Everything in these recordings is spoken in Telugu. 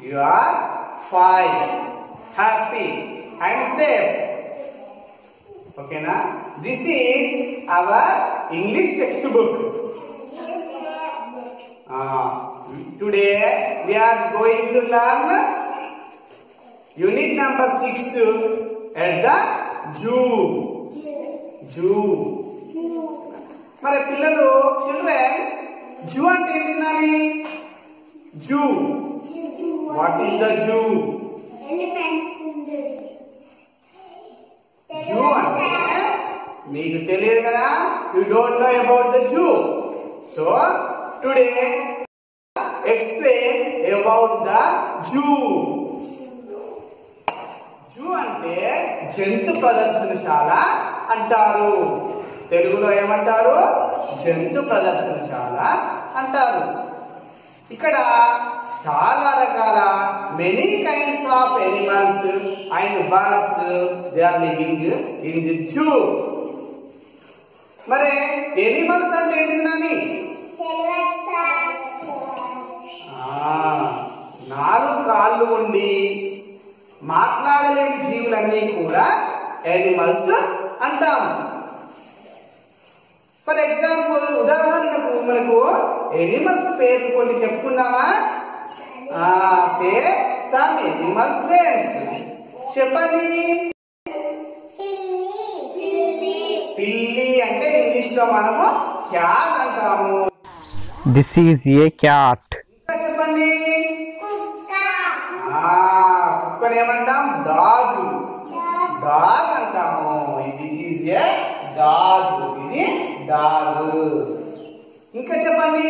You are fine happy and safe ఓకేనా this is our English textbook today we are going to learn unit number 6 at the zoo zoo మరి పిల్లలు చిల్డ్రన్ జూ అంటే ఏంటి Nani zoo what is the zoo zoo అంటే మీకు తెలియదు కదా you don't know about the zoo so today explain about the zoo zoo అంటే జంతు ప్రదర్శనశాల అంటారు తెలుగులో ఏమంటారు జంతు ప్రదర్శనశాల అంటారు ఇక్కడ చాలా రకాల many kinds of animals and birds they are living in the zoo మరి ఎనిమల్స్ అంటే ఏంటిది నాని ఆ, నాలుగు కాళ్ళు ఉండి మాట్లాడలేని జీవులన్నీ కూడా యానిమల్స్ అంటాం ఫర్ ఎగ్జాంపుల్ ఉదాహరణకు మనకు ఎనిమల్స్ పేర్లు కొన్ని చెప్పుకుందామా సే సమ్ ఎనిమల్స్ నేమ్స్ చెప్పండి పిల్లి అంటే ఇంగ్లీష్ లో మనము క్యాట్ అంటాము This is a cat. ఇంకా చెప్పండి ఆ, కుక్కని ఏమంటాం డాగ్ డాగ్ అంటాము ఇది ఈజ్ ఏ డాగ్ ఇది డాగ్ ఇంకా చెప్పండి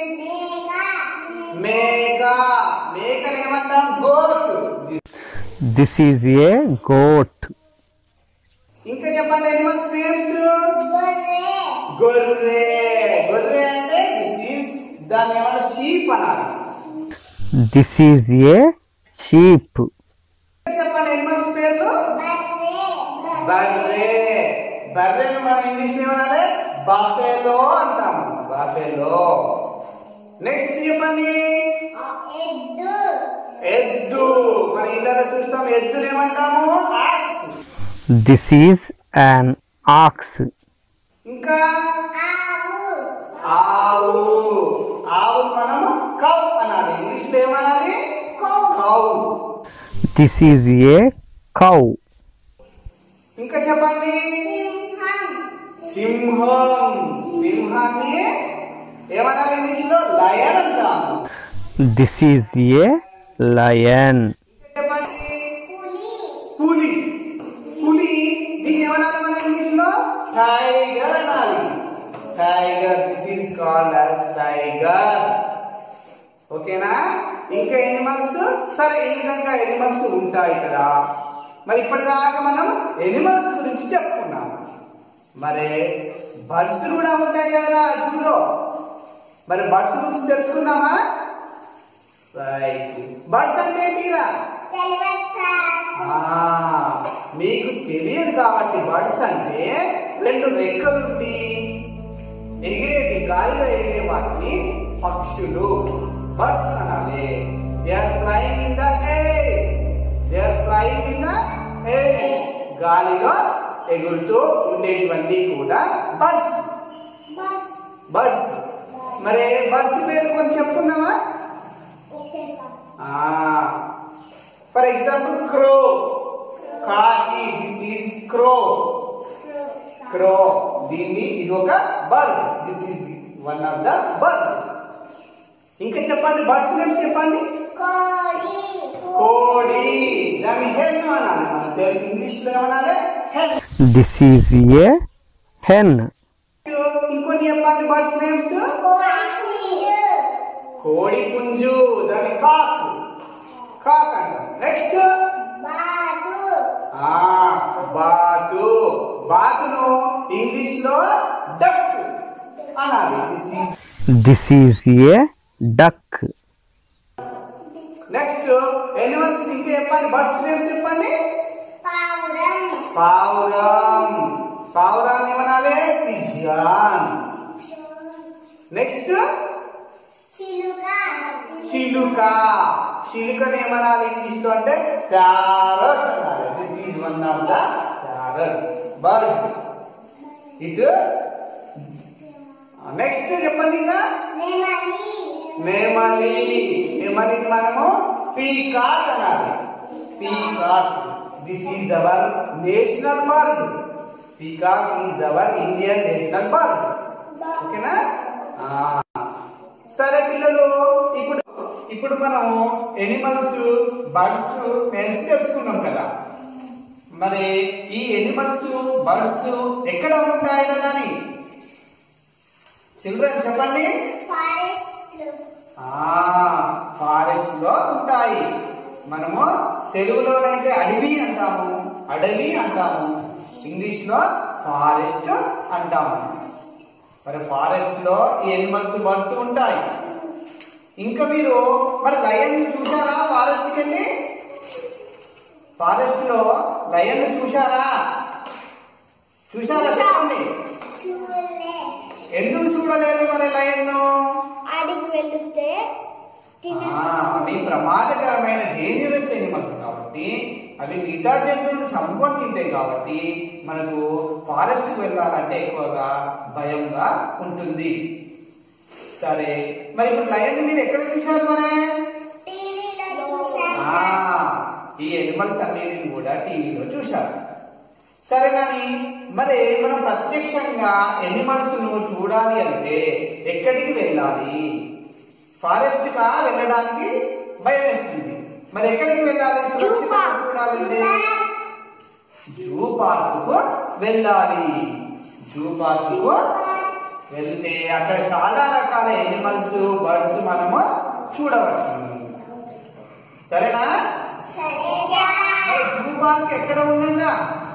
మేక మేకని ఏమంటాం goat This is a goat. ఇంకా చెప్పండి ఎనిమల్స్ నేమ్స్ గొర్రె గొర్రె అంటే దిస్ ఈజ్ దాన్ని ఏమన్నా షీప్ అనాలి This is a sheep. ఇంకా చెప్పండి ఎనిమల్స్ పేర్లు బర్రె బర్రెను మనం ఇంగ్లీష్ ఏమనాలి బఫెలో అంటాము బఫెలో నెక్స్ట్ చెప్పండి ఎద్దు మన ఇళ్ళలో చూస్తాం ఎద్దులు ఏమంటాము ox This is an ox. ఇంకా ఆవు ఆవు మనము కౌ అనాలి ఇంగ్లీష్ లో ఏమనాలి cow This is a cow. ఇంకా చెప్పండి సింహం సింహాన్ని ఏమనాలి ఇంగ్లీష్ లో లయన్ అంటాము This is a lion. చెప్పండి పులి పులి దీన్ని ఏమనాలి మన ఇంగ్లీష్ లో టైగర్ అనాలి tiger this is called as tiger ఓకేనా ఇంకా ఎనిమల్స్ సరే ఈ విధంగా ఎనిమల్స్ ఉంటాయి కదా మరి ఇప్పటిదాకా మనం ఎనిమల్స్ గురించి చెప్పుకున్నాం మరి బర్డ్స్ కూడా ఉంటాయి కదా జూలో మరి బర్డ్స్ గురించి తెలుసుకున్నామా రైట్ బర్డ్స్ అంటే ఏంటిరా ఆ, మీకు తెలియదు కాబట్టి బర్డ్స్ అంటే రెండు రెక్కలుండి ఎగిరేటి గాలిలో ఎగిరే వాటిని పక్షులు బర్డ్స్ అనాలి they are flying in the air they are flying in the air గాలిలో ఎగురుతూ ఉండేటివన్నీ కూడా బర్డ్స్ బర్డ్స్ మరి బర్డ్స్ పేరు కొంచెం చెప్పుకుందామా ఫర్ ఎగ్జాంపుల్ క్రో కాకి దిస్ ఈజ్ క్రో క్రో దీన్ని ఇది ఒక bird this is one of the bird ఇంకా చెప్పండి బర్డ్స్ నేమ్ చెప్పండి కోడి దాన్ని హెన్ అనాలి మన తెలుగు ఇంగ్లీష్ లో ఏమనాలి hen This is a hen. ఇంకొని చెప్పండి బర్డ్స్ నేమ్స్ కోడి పుంజు దాని కాక్ కాక్ అంట నెక్స్ట్ ఆ బాతు బాతును ఇంగ్లీష్ లో డక్ అనాలి This is a duck. Next animals ఇంకా చెప్పండి బర్డ్స్ నేమ్ చెప్పండి పావురం పావురాన్ని ఏమనాలి పిజియాన్ నెక్స్ట్ చిలుక చిలుకని ఏమనాలి ఇంగ్లీష్ లో అంటే ప్యారట్ అనాలి this is one of the parrot bird ఇటు నెక్స్ట్ చెప్పండి ఇంకా నేమలి నేమలికి మనము పీకాక్ అనాలి peacock this is our national bird peacock is our Indian national bird ఓకేనా ఆ, సరే పిల్లలు ఇప్పుడు ఇప్పుడు మనం ఎనిమల్స్ బర్డ్స్ నేమ్స్ తెలుసుకున్నాం కదా మరి ఈ ఎనిమల్స్ బర్డ్స్ ఎక్కడ ఉంటాయి అని చిల్డ్రన్ చెప్పండి ఫారెస్ట్ లో ఉంటాయి మనము తెలుగులోనైతే అడవి అంటాము అడవి అంటాము ఇంగ్లీష్ లో ఫారెస్ట్ అంటాము మరి ఫారెస్ట్ లో ఈ ఎనిమల్స్ బర్డ్స్ ఉంటాయి ఇంకా మీరు మరి లయన్ చూసారా ఫారెస్ట్ కి వెళ్ళి ఫారెస్ట్ లో లయన్ చూసారా చూసారా చెప్పండి ఎందుకు చూడలేదు మరి లయన్ ఆడికి వెళ్తే అవి ప్రమాదకరమైన డేంజరస్ ఎనిమల్స్ కాబట్టి అవి మిగతా జంతువులను చంపుకొని తింటాయి కాబట్టి మనకు ఫారెస్ట్ కి వెళ్ళాలంటే ఎక్కువగా భయంగా ఉంటుంది సరే మరి ఇప్పుడు లయన్ మీరు ఎక్కడ చూశారు మరి టీవీలో ఆ, ఈ ఎనిమల్స్ అన్నిటిని కూడా టీవీలో చూశారు సరే కానీ మరి మనం ప్రత్యక్షంగా ఎనిమల్స్ ను చూడాలి అంటే ఎక్కడికి వెళ్ళాలి ఫారెస్ట్ కా వెళ్ళడానికి భయం వేస్తుంది మరి ఎక్కడికి వెళ్ళాలి సురక్షితంగా చూడాలంటే జూ పార్కు వెళ్ళాలి జూ పార్కు వెళ్తే అక్కడ చాలా రకాల ఎనిమల్స్ బర్డ్స్ మనము చూడవచ్చు సరేనా మరి జూ పార్క్ ఎక్కడ ఉన్నదా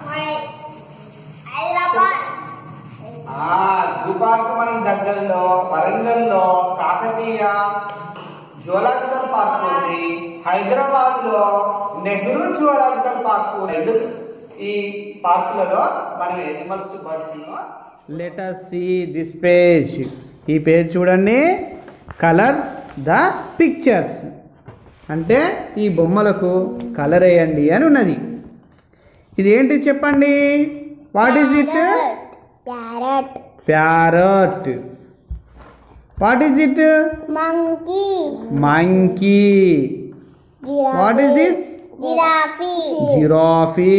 హైదరాబాద్ ఆ జూ పార్క్ మన దగ్గరలో వరంగల్లో కాకతీయ జువలాజికల్ పార్క్ ఉంది హైదరాబాద్ లో నెహ్రూ జువలాజికల్ పార్క్ రెండు ఈ పార్కులలో మనం animals birds let us see this page ఈ పేజ్ చూడండి కలర్ ద పిక్చర్స్ అంటే ఈ బొమ్మలకు కలర్ వేయండి అని ఉన్నది ఇది ఏంటి చెప్పండి what is it parrot parrot what is it monkey monkey what is this giraffe giraffe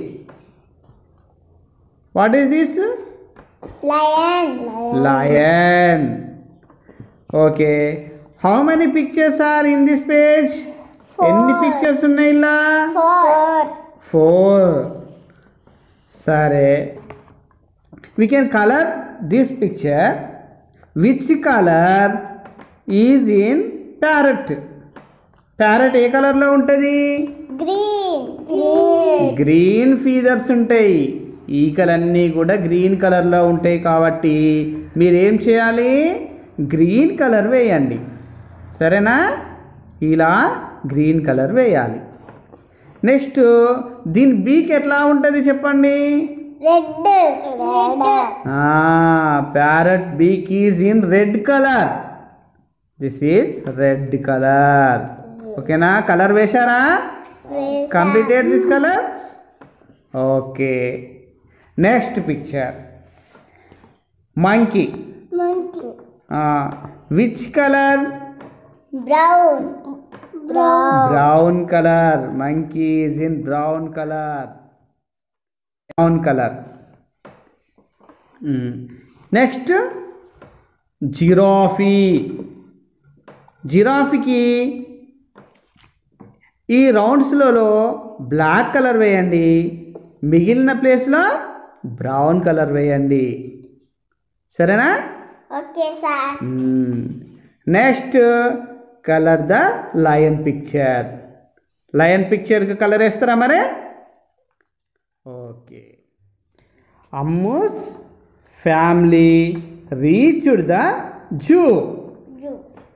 what is this lion lion okay how many pictures are in this page ఎన్ని పిక్చర్స్ ఉన్నాయి ఇలా ఫోర్ ఫోర్ సరే we can color this picture which color is in parrot parrot ఏ కలర్లో ఉంటుంది గ్రీన్ గ్రీన్ గ్రీన్ ఫీదర్స్ ఉంటాయి ఈకలన్నీ కూడా గ్రీన్ కలర్లో ఉంటాయి కాబట్టి మీరేం చేయాలి గ్రీన్ కలర్ వేయండి సరేనా ఇలా గ్రీన్ కలర్ వేయాలి నెక్స్ట్ దీని బీక్ ఎట్లా ఉంటుంది చెప్పండి red red parrot beak is in red colour this is red colour ఓకేనా కలర్ వేశారా completed this colour okay next picture monkey monkey which colour brown brown brown colour monkey is in brown colour brown colour next giraffe జిరాఫీకి ఈ రౌండ్స్లలో బ్లాక్ కలర్ వేయండి మిగిలిన ప్లేస్లో బ్రౌన్ కలర్ వేయండి సరేనా okay sir next colour the lion picture lion పిక్చర్కి కలర్ వేస్తారా మరి okay Ammu's family reached the zoo zoo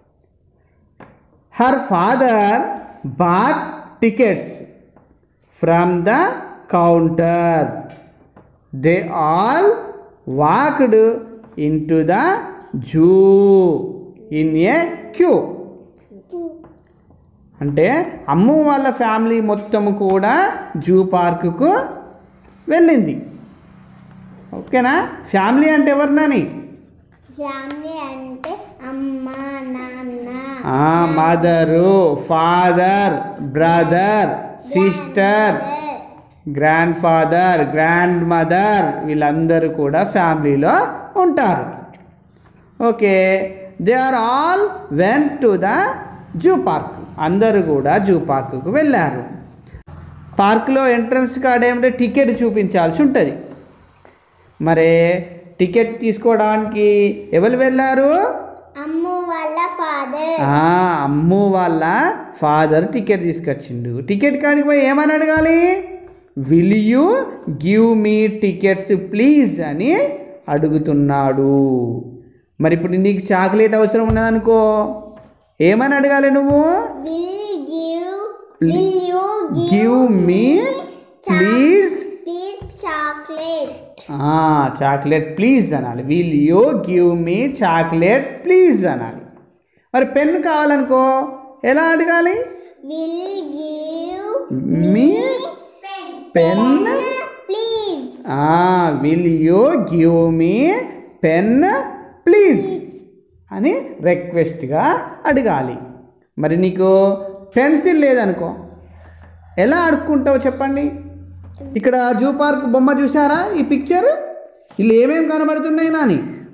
her father bought tickets from the counter they all walked in to the zoo in a queue అంటే అమ్ము వాళ్ళ ఫ్యామిలీ మొత్తము కూడా జూ పార్కుకు వెళ్ళింది ఓకేనా ఫ్యామిలీ అంటే ఎవరినని ఫ్యామిలీ అంటే అమ్మ నాన్న mother father brother sister grandfather grandmother వీళ్ళందరూ కూడా ఫ్యామిలీలో ఉంటారు okay they are all went to the zoo park అందరూ కూడా జూ పార్కుకు వెళ్ళారు పార్కులో ఎంట్రన్స్ కార్డ్ ఏమిటంటే టికెట్ చూపించాల్సి ఉంటుంది మరి టికెట్ తీసుకోవడానికి ఎవరు వెళ్ళారు అమ్ము వాళ్ళ ఫాదర్ ఆ, అమ్ము వాళ్ళ ఫాదర్ టికెట్ తీసుకొచ్చిండు టికెట్ కాడికి పోయి ఏమని అడగాలి will you give me tickets please అని అడుగుతున్నాడు మరి ఇప్పుడు నీకు చాక్లెట్ అవసరం ఉన్నదనుకో ఏమని అడగాలి నువ్వు will give Pl- will you give me please please chocolate chocolate please అనాలి will you give me chocolate please అనాలి మరి పెన్ కావాలనుకో ఎలా అడగాలి will give me pen please will you give me pen please అని రిక్వెస్ట్గా అడగాలి మరి నీకు పెన్సిల్ లేదనుకో ఎలా అడుక్కుంటావు చెప్పండి ఇక్కడ జూ పార్క్ బొమ్మ చూసారా ఈ పిక్చర్ వీళ్ళు ఏమేమి కనబడుతున్నాయి Nani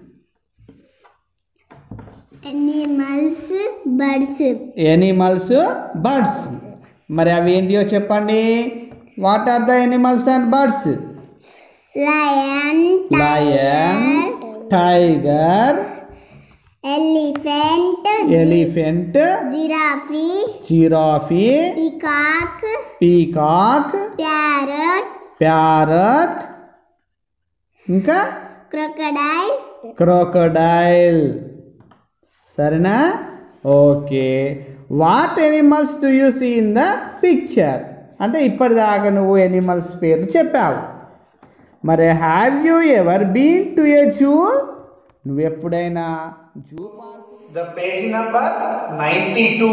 animals birds animals birds మరి అవి ఏంటియో చెప్పండి what are the animals and birds lion lion tiger elephant elephant giraffe giraffe peacock peacock parrot parrot ఇంకా క్రొకడైల్ క్రోకడైల్ సరేనా okay what animals do you see in the picture అంటే ఇప్పటిదాకా నువ్వు ఎనిమల్స్ పేర్లు చెప్పావు మరి have you ever been to a zoo నువ్వు ఎప్పుడైనా zoo the page number ninety two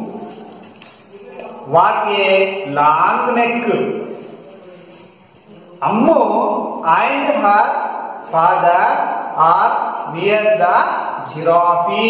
what a long neck Ammu and her father are near the giraffe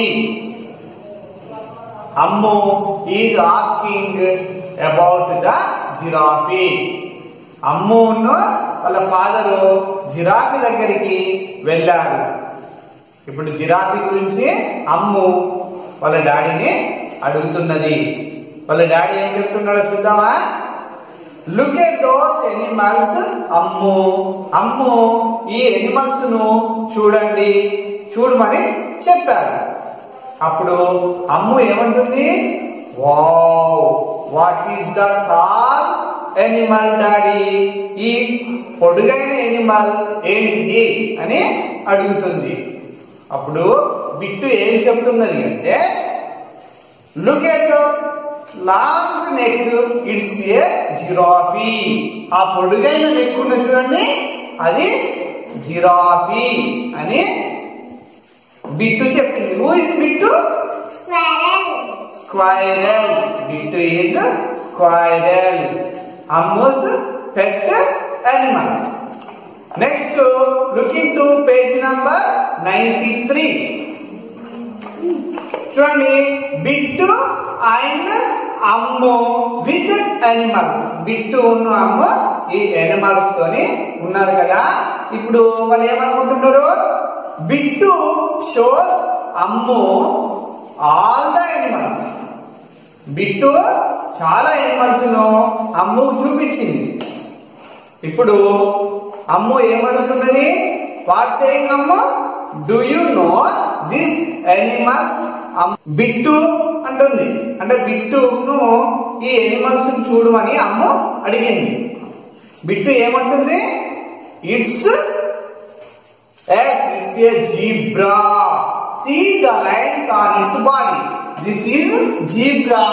Ammu is asking about the giraffe అమ్మును వాళ్ళ ఫాదరు జిరాఫీ దగ్గరికి వెళ్ళారు ఇప్పుడు జిరాఫీ గురించి అమ్ము వాళ్ళ డాడీని అడుగుతున్నది వాళ్ళ డాడీ ఏం చెప్తున్నాడో చూద్దామా look at those animals Ammu Ammu ఈ ఎనిమల్స్ ను చూడండి చూడమని చెప్పారు అప్పుడు అమ్ము ఏమంటుంది wow what is the tall animal daddy ఈ పొడుగైన ఎనిమల్ ఏంటిది అని అడుగుతుంది అప్పుడు బిట్టు ఏం చెప్తున్నది అంటే look at long neck it's a giraffe ఆ పొడుగైన నెక్ ఉన్న చూడండి అది జిరాఫీ అని బిట్టు చెప్పింది who is Bittu squirrel squirrel Bittu is squirrel Ammu's pet animal next looking to page number ninety three చూడండి Bittu and Ammu with animals Bittu ఉన్న అమ్ము ఈ అనిమల్స్ తోని ఉన్నారు కదా ఇప్పుడు వాళ్ళు ఏమనుకుంటున్నారు Bittu shows Ammu all the animals Bittu చాలా ఎనిమల్స్ ను అమ్ముకు చూపించింది ఇప్పుడు అమ్ము ఏమడుగుతున్నది what saying Ammu do you know this animals Bittu అంటుంది అంటే బిట్టును ఈ ఎనిమల్స్ చూడమని అమ్ము అడిగింది బిట్టు ఏమంటుంది it's it's a zebra see the lines on its body this is zebra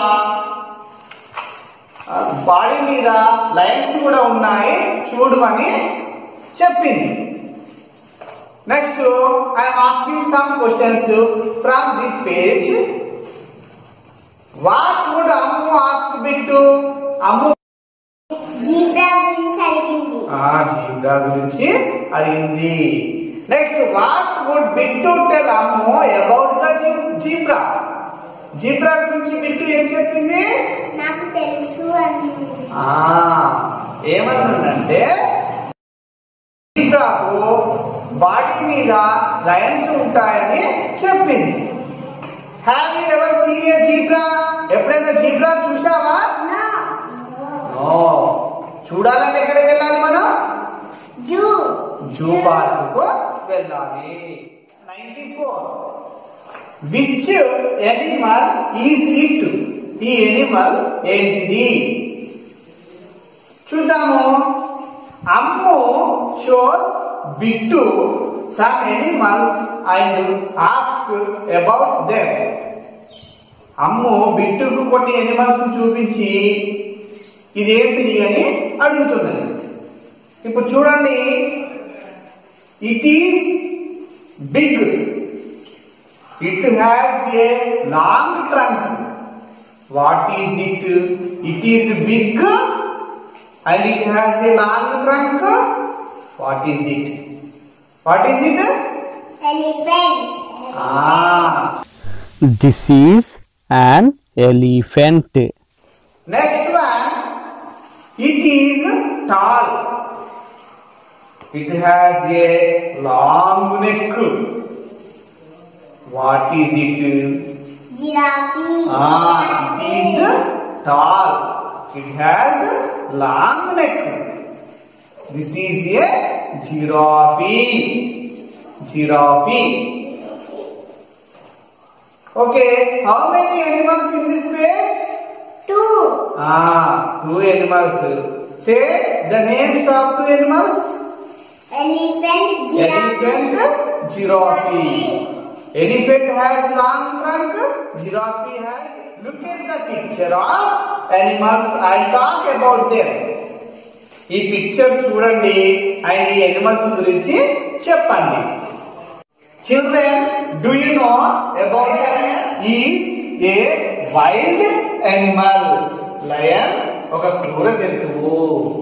body మీద లైన్స్ కూడా ఉన్నాయి చూడమని చెప్పింది next I asking some questions from this page what would Ammu Bittu Ammu zebra గురించి అడిగింది ఆ జీబ్రా గురించి అడిగింది next what would Bittu tell Ammu about the zebra zebra గురించి బిట్టు ఏం చెప్పింది నాకు తెలుసు అనింది ఆ ఏమనుందంటే జీబ్రాకు బాడీ మీద లయన్స్ ఉంటాయని చెప్పింది have you ever seen a zebra ఎప్పుడైనా జీబ్రా చూసావా నో నో చూడాలంటే ఎక్కడికి వెళ్ళాలి మనం జూ జూ పార్క్ వెళ్ళాలి ninety four which animal is it ఈ ఎనిమల్ ఏంటిది చూద్దాము Ammu shows Bittu some animal and ask about them Ammu బిట్టుకు కొన్ని ఎనిమల్స్ చూపించి ఇదేంటిది అని అడుగుతున్నది ఇప్పుడు చూడండి it is big it has a long trunk what is it it is big and it has a long trunk what is it what is it elephant This is an elephant. Next one it is tall it has a long neck what is it giraffe Ah, it is tall. It has long neck. This is a giraffe. Giraffe. Okay, how many animals in this page? Two Ah, two animals. Say the names of two animals. Elephant giraffe Elephant, giraffe. Elephant has long trunk, giraffe has. Look at the picture of animals. I talk about them. ఈ పిక్చర్ చూడండి అండ్ ఈ ఎనిమల్స్ గురించి చెప్పండి children do you know about ఈ ఏ వైల్డ్ ఎనిమల్ లయన్ ఒక క్రూర జంతువు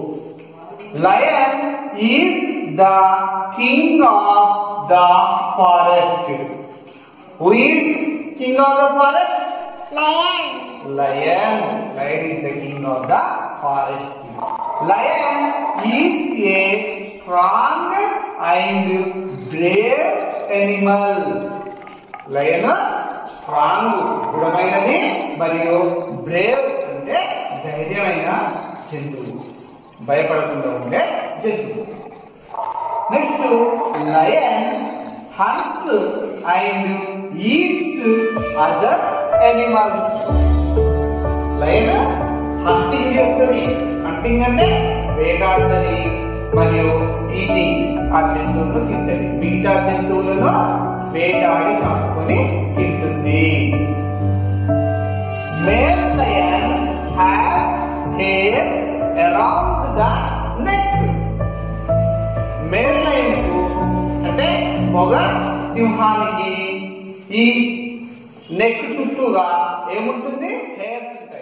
lion is the king of the forest who is king of the forest lion Lion. Lion is the king of the forest. Lion is a strong and brave animal. Lion strong దృఢమైనది మరియు బ్రేవ్ అంటే ధైర్యమైన జంతువు భయపడకుండా ఉండే జంతువు next lion hunts and eats other animals lion hunting చేస్తుంది హంటింగ్ అంటే వేటాడుతుంది మరియు ఈటింగ్ ఆ జంతువులను తింటది మిగతా జంతువులను వేటాడి చంపుకొని తింటుంది male lion has hair around the neck male lion అంటే మొగ సింహానికి ఈ నెక్ చుట్టూగా ఏముంటుంది హెయిర్స్ ఉంటాయి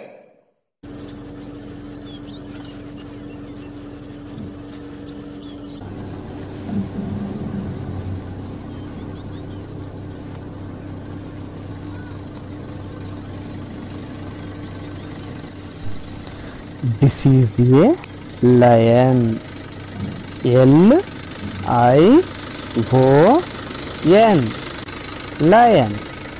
This is a lion. L I O N. Lion.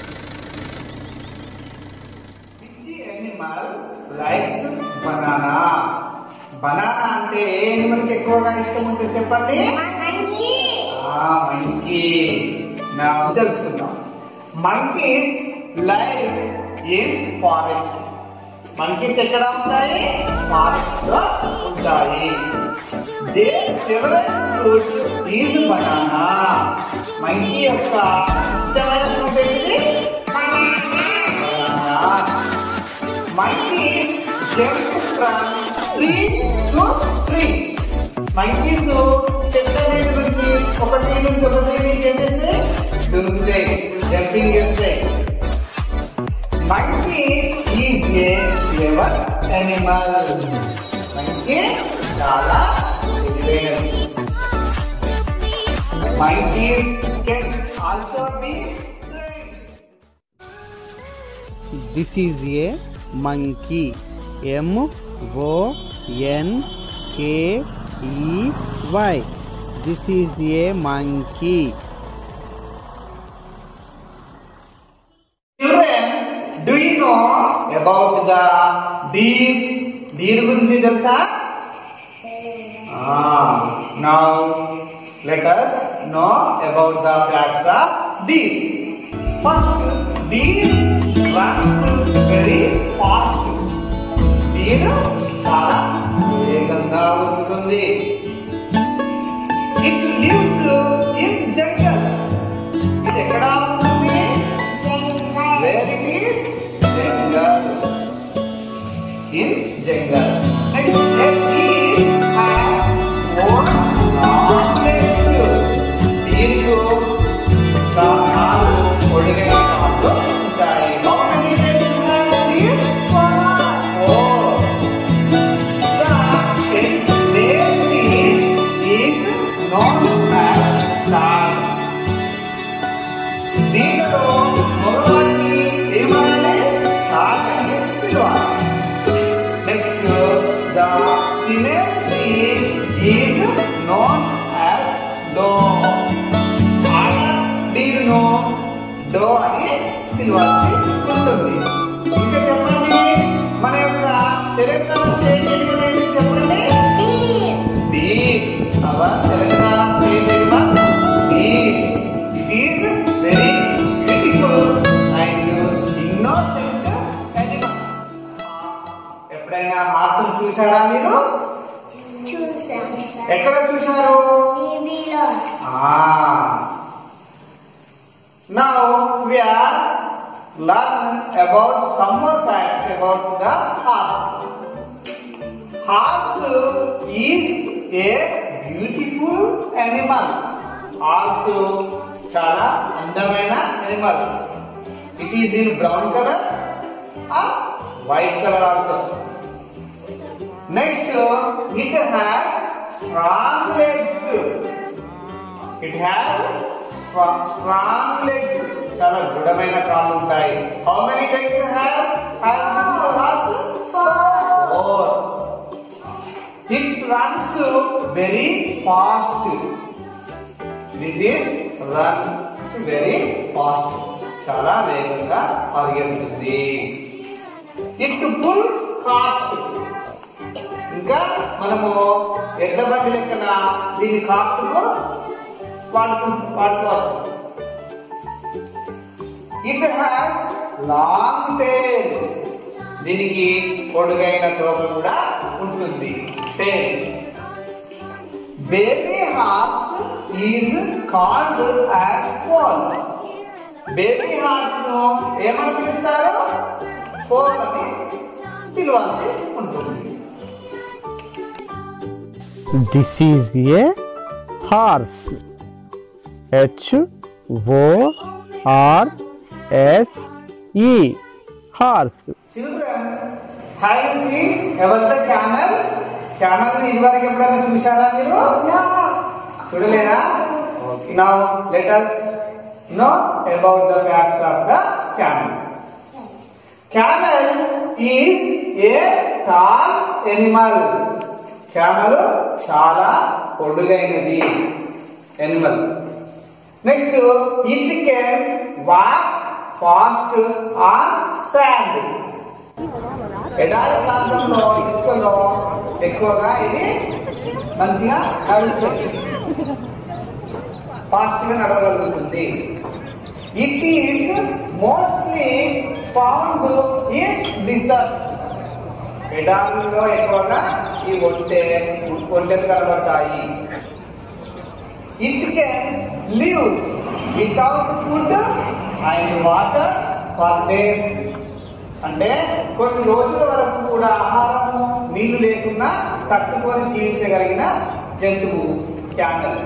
Which animal likes banana banana అంటే ఏ ఎనిమల్ కి ఎక్కువగా ఇష్టం ఉంటుంది చెప్పండి మంకీ మంకీ నా తెలుసుకుందాం monkeys live in forest monkeys ఎక్కడ ఉంటాయి ఫారెస్ట్ లో ఉంటాయి they favourite fruit is banana monkey యొక్క ఇష్టమైన ఫ్రూట్ ఏంటి banana monkey jump from tree to tree monkeys చెట్ల మీద నుంచి ఒక ట్రీ నుంచి ఒక ట్రీ నుంచి ఏం చేస్తాయి దొరుకుతాయి జంపింగ్ చేస్తాయి monkey is a clever animal. Monkey చాలా తెలివైనది. Monkeys can also be trained. This is a monkey. M O N K E Y. This is a monkey. Children, do you know about the deer? Deer గురించి తెలుసా Ah, now let us know about the facts of deer. First, deer runs very fast. Deer చాలా వేగంగా ఉంటుంది. It lives in jungle. ఇది ఎక్కడ ఉంటుంది Where it is? Jungle. In jungle. And a deer has four long legs. దీనికి చాలా పొడిగైన కాళ్ళు ఉంటాయి. How many legs has deer? Four. The male deer is known as star. దీనిలో మగవాడిని ఏమనాలి కాకని పిలవాలి next the female is known as doe ఆడ డీను డో అని పిలవాల్సి ఉంటుంది ఇంకా చెప్పండి మన యొక్క తెలంగాణ స్టేట్ ఎనిమల్ ఏంటి చెప్పండి Deep. Our Telangana state animal deep. It is very beautiful and innocent animal. ఎప్పుడైనా హార్స్ చూసారా మీరు ఎక్కడ చూశారు Now we are learn about some more facts about the horse. Horse is a beautiful animal. Also చాలా అందమైన animal. It is in brown color or white color also. Next, it has strong legs. It has strong strong legs. చాలా దృఢమైన కాళ్ళు ఉంటాయి how many legs have horse four it runs very fast this is runs very fast చాలా వేగంగా పరిగెడుతుంది ఇట్ పుల్ కాట్ ఇంకా మనము ఎడ్ల బండి లెక్కన దీని కాపుకు వాడుకు వాడుకోవచ్చు ఇట్ హ్యాస్ లాంగ్ టైల్ దీనికి పొడుగైన తోక కూడా ఉంటుంది tail baby horse is called as foal baby horse ను ఏమని పిలుస్తారు ఫోల్ అని పిలవాల్సి ఉంటుంది This is a horse. H O R S E. Horse. Children, have you seen ever the camel? Camel ని ఇదివరకు ఎప్పుడైనా చూశారా మీరు చూడలేరా now let us know about the facts of the camel. Camel is a tall animal. Camel చాలా పొడుగైనది animal next it can walk fast on sand ఎడారి ప్రాంతంలో ఇసుకలో ఎక్కువగా ఇది మంచిగా నడుస్తుంది ఫాస్ట్ గా నడవగలుగుతుంది it is mostly found in desert ఎడారుల్లో ఎక్కువగా ఈ ఒంటె ఒంటెలు కనబడతాయి it can live without food and water for days అంటే కొన్ని రోజుల వరకు కూడా ఆహారము నీళ్లు లేకుండా తట్టుకొని జీవించగలిగిన జంతువు camel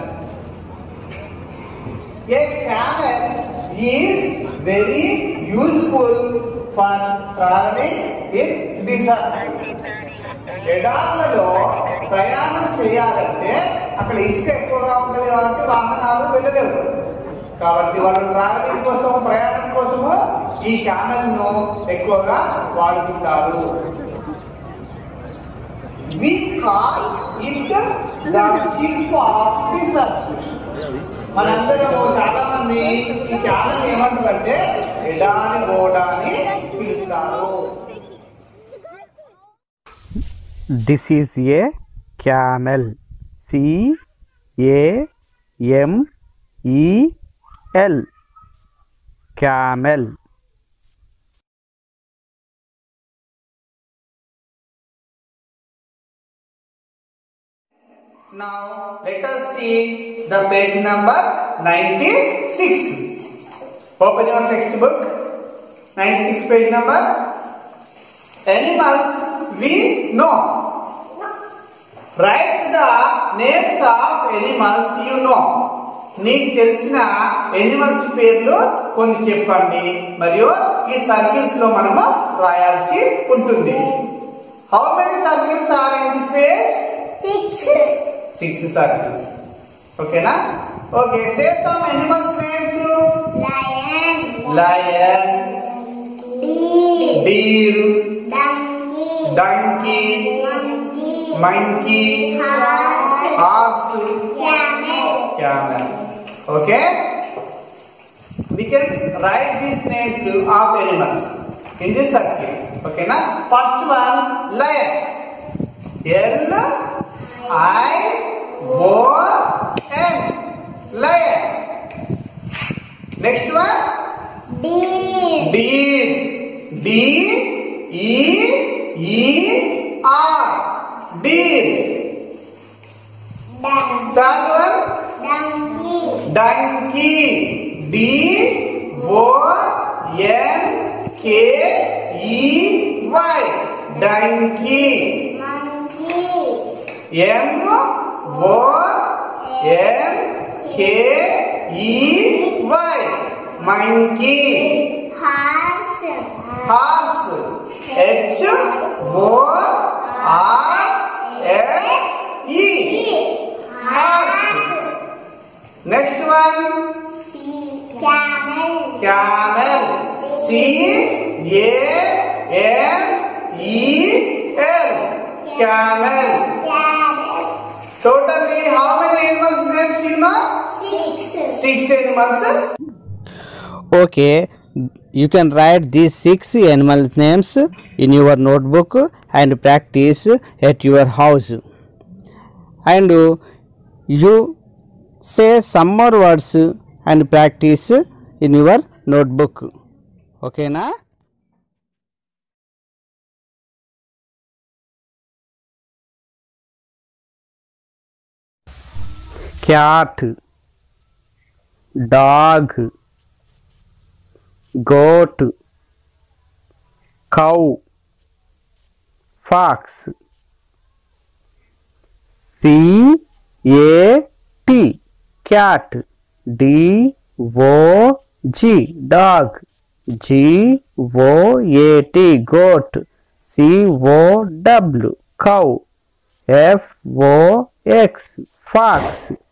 a camel is very useful for travelling in desert ఎడార్లలో ప్రయాణం చేయాలంటే అక్కడ ఇసుక ఎక్కువగా ఉంటుంది కాబట్టి వాహనాలు వెళ్ళలేవు కాబట్టి వాళ్ళు ట్రావెలింగ్ కోసం ప్రయాణం కోసము ఈ క్యామెల్ ను ఎక్కువగా వాడుతుంటారు we call it the ship of desert మనందరం చాలా మంది ఈ క్యామెల్ ఏమంటారంటే ఎడారి ఓడ అని పిలుస్తారు This is a camel. C A M E L. Camel. Now let us see the page number 96. Open your textbook. 96 page number. Animals we know. Write the names of animals you know. నీకు తెలిసిన ఎనిమల్స్ పేర్లు కొన్ని చెప్పండి మరియు ఈ సర్కిల్స్ లో మనము రాయాల్సి ఉంటుంది how many circles are in this page Six. Six circles ఓకేనా okay say some animals names Lion. Lion Deer. Deer Donkey. Donkey Monkey. Monkey Horse. Horse Camel. camel okay we can write these names of animals in this circle ఓకేనా first one lion L I O N lion next one Deer. deer d e e r deer Dun- third one Donkey. donkey d o n k e y donkey Monkey. m o n k e y monkey Horse. horse h o r s e horse next one Camel. camel c a m e l camel Camel. totally how many animals names you know Six. six animals Okay, you can write these six animal names in your notebook and practice at your house. And uh, you say some more words and practice in your notebook. Okay, na? Cat, dog, goat, cow, fox. C A T cat. D O G dog. G O A T goat. C O W cow. F O X fox.